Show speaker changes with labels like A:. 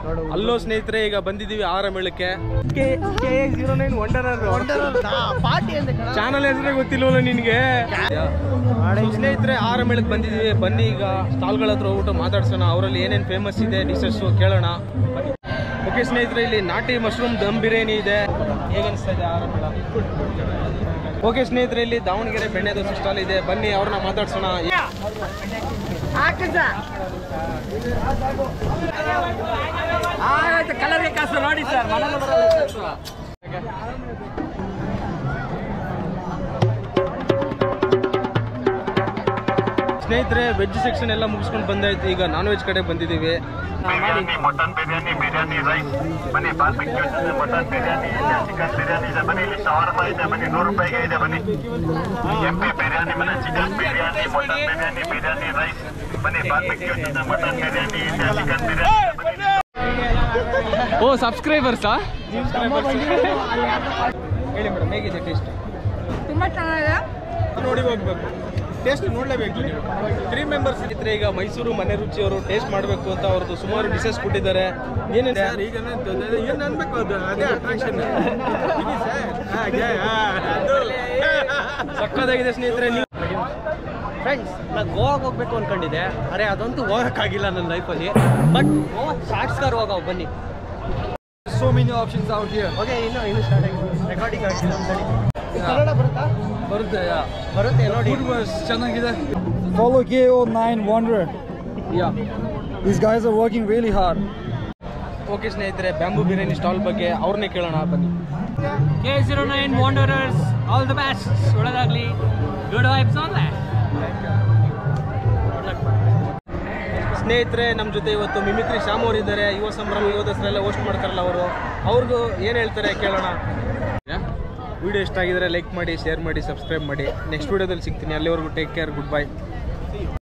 A: ಅಲ್ಲೋ ಸ್ನೇಹಿತರೆ ಈಗ ಬಂದಿದ್ದೀವಿ ಆರ ಮೇಳಕ್ಕೆ ಜೀರೋ ನೈನ್ ವಂಡರರ್
B: ಪಾರ್ಟಿ ಅಂತ ಕಣ
A: ಚಾನಲ್ ಹೆಸರೇ ಗೊತ್ತಿಲ್ವಲ್ಲ ನಿನ್ಗೆ So, ಸ್ನೇಹಿತರೆ ಆರ ಮೇಳಕ್ಕೆ ಬಂದಿದ್ದೀವಿ ಬನ್ನಿ ಈಗ ಸ್ಟಾಲ್ಗಳ ಹತ್ರ ಹೋಗ್ಬಿಟ್ಟು ಮಾತಾಡ್ಸೋಣ ಅವರಲ್ಲಿ ಏನೇನು ಫೇಮಸ್ ಇದೆ ಡಿಶಸ್ ಕೇಳೋಣ ಓಕೆ ಸ್ನೇಹಿತರೆ ಇಲ್ಲಿ ನಾಟಿ ಮಶ್ರೂಮ್ ದಮ್ ಬಿರಿಯಾನಿ ಇದೆ ಹೇಗೆ ಅನಿಸ್ತಾ ಇದೆ ಆರ ಮೇಳ ಓಕೆ ಸ್ನೇಹಿತರೆ ಇಲ್ಲಿ ದಾವಣಗೆರೆ ಬೆಣ್ಣೆ ದೋಸೆ ಸ್ಟಾಲ್ ಇದೆ ಬನ್ನಿ ಅವ್ರನ್ನ ಮಾತಾಡ್ಸೋಣ
B: ಕಲರ್ಗೆ ಕಾಸು ನೋಡಿ ಸರ್
A: ಸ್ನೇಹಿತರೆ ವೆಜ್ ಸೆಕ್ಷನ್ ಎಲ್ಲ ಮುಗಿಸ್ಕೊಂಡು ಬಂದಾಯ್ತು ಈಗ ನಾನ್ ವೆಜ್ ಕಡೆ ಬಂದಿದ್ದೀವಿ
C: ಬಿರಿಯಾನಿ ಮಟನ್ ಬಿರಿಯಾನಿ ಬಿರಿಯಾನಿ ರೈಸ್ ಬನ್ನಿ ಬಾರ್ಬಿಕ್ಯೂ ಇದೆ ಮಟನ್ ಬಿರಿಯಾನಿ ಇದೆ ಚಿಕನ್ ಬಿರಿಯಾನಿ ಇದೆ ಬನ್ನಿ ಇಲ್ಲಿ ಶವರ್ಮ ಇದೆ ಬನ್ನಿ ನೂರು ರೂಪಾಯಿಗೆ ಇದೆ ಬನ್ನಿ ಎಂ ಪಿ ಬಿರಿಯಾನಿ ಬನ್ನಿ chicken biryani mutton biryani biryani rice ಬನ್ನಿ ಬಾರ್ಬಿಕ್ಯೂ ಇದೆ ಮಟನ್ ಬಿರಿಯಾನಿ ಇದೆ ಚಿಕನ್ ಬಿರಿಯಾನಿ ಇದೆ ಬನ್ನಿ
A: ಓ ಸಬ್ಸ್ಕ್ರೈಬರ್ಸಾ ಹೇಳಿ ಮೇಡಮ್ ಹೇಗಿದೆ ಟೇಸ್ಟ್
D: ತುಂಬಾ ಚೆನ್ನಾಗಿದೆ
A: ನೋಡಿ ಹೋಗ್ಬೇಕು ಟೇಸ್ಟ್ ನೋಡಲೇಬೇಕು ನೀವು ತ್ರೀ ಮೆಂಬರ್ಸ್ ಇದ್ರೆ ಈಗ ಮೈಸೂರು ಮನೆ ರುಚಿ ಅವರು ಟೇಸ್ಟ್ ಮಾಡಬೇಕು ಅಂತ ಅವ್ರದ್ದು ಸುಮಾರು ಡಿಶಸ್ ಕೊಟ್ಟಿದ್ದಾರೆ ಏನಿದೆ ಈಗ ಏನು ಅನ್ಬೇಕು ಅದು ಅದೇ ಅಟ್ರಾಕ್ಷನ್ ಸಕ್ಕದಾಗಿದೆ ಸ್ನೇಹಿತರೆ ನೀವು
B: ಫ್ರೆಂಡ್ಸ್ ನಾನು ಗೋವಾಗೆ ಹೋಗ್ಬೇಕು ಅನ್ಕೊಂಡಿದ್ದೆ ಅರೆ ಅದಂತೂ ಹೋಗೋಕ್ಕಾಗಿಲ್ಲ ನನ್ನ ಲೈಫಲ್ಲಿ ಬಟ್ ಗೋವಾ ಶಾರ್ಟ್ಸ್ಗಾರ್ ಹೋಗೋ ಬನ್ನಿ
A: so many options out here
B: okay ಇನ್ನು ಇನ್ನು ಸ್ಟಾರ್ಟ್ ಆಗಿದೆ ರೆಕಾರ್ಡಿಂಗ್ ಆಗಿಲ್ಲ ಸರಿ ಕನ್ನಡ ಬರುತ್ತಾ
A: ಬರುತ್ತೆ
B: ಬರುತ್ತೆ ನೋಡಿ
A: ಚೆನ್ನಾಗಿದೆ
E: Follow KO9 Wanderer.
A: Yeah
E: These guys are working really hard.
A: Okay ಸ್ನೇಹಿತರೆ ಬ್ಯಾಂಬೂ ಬಿರಿಯಾನಿ ಸ್ಟಾಲ್ ಬಗ್ಗೆ ಅವ್ರನ್ನೇ ಕೇಳೋಣ ಬನ್ನಿ
F: K zero nine Wanderers all the best ಒಳ್ಳೆದಾಗಲಿ ಗುಡ್ ವೈಬ್ಸ್ ಆನ್
A: ಸ್ನೇಹಿತರೆ ನಮ್ಮ ಜೊತೆ ಇವತ್ತು ಮಿಮಿಕ್ರಿ ಶ್ಯಾಮ್ ಅವರು ಇದ್ದಾರೆ ಯುವ ಸಂಭ್ರಮ ಯುವ ದಸರಾ ಎಲ್ಲ ಹೋಸ್ಟ್ ಮಾಡ್ತಾರಲ್ಲ ಅವರು ಅವ್ರಿಗೂ ಏನು ಹೇಳ್ತಾರೆ ಕೇಳೋಣ ವಿಡಿಯೋ ಇಷ್ಟ ಆಗಿದ್ರೆ ಲೈಕ್ ಮಾಡಿ ಶೇರ್ ಮಾಡಿ ಸಬ್ಸ್ಕ್ರೈಬ್ ಮಾಡಿ ನೆಕ್ಸ್ಟ್ ವಿಡಿಯೋದಲ್ಲಿ ಸಿಗ್ತೀನಿ ಅಲ್ಲಿವರೆಗೂ ಟೇಕ್ ಕೇರ್ ಗುಡ್ ಬೈ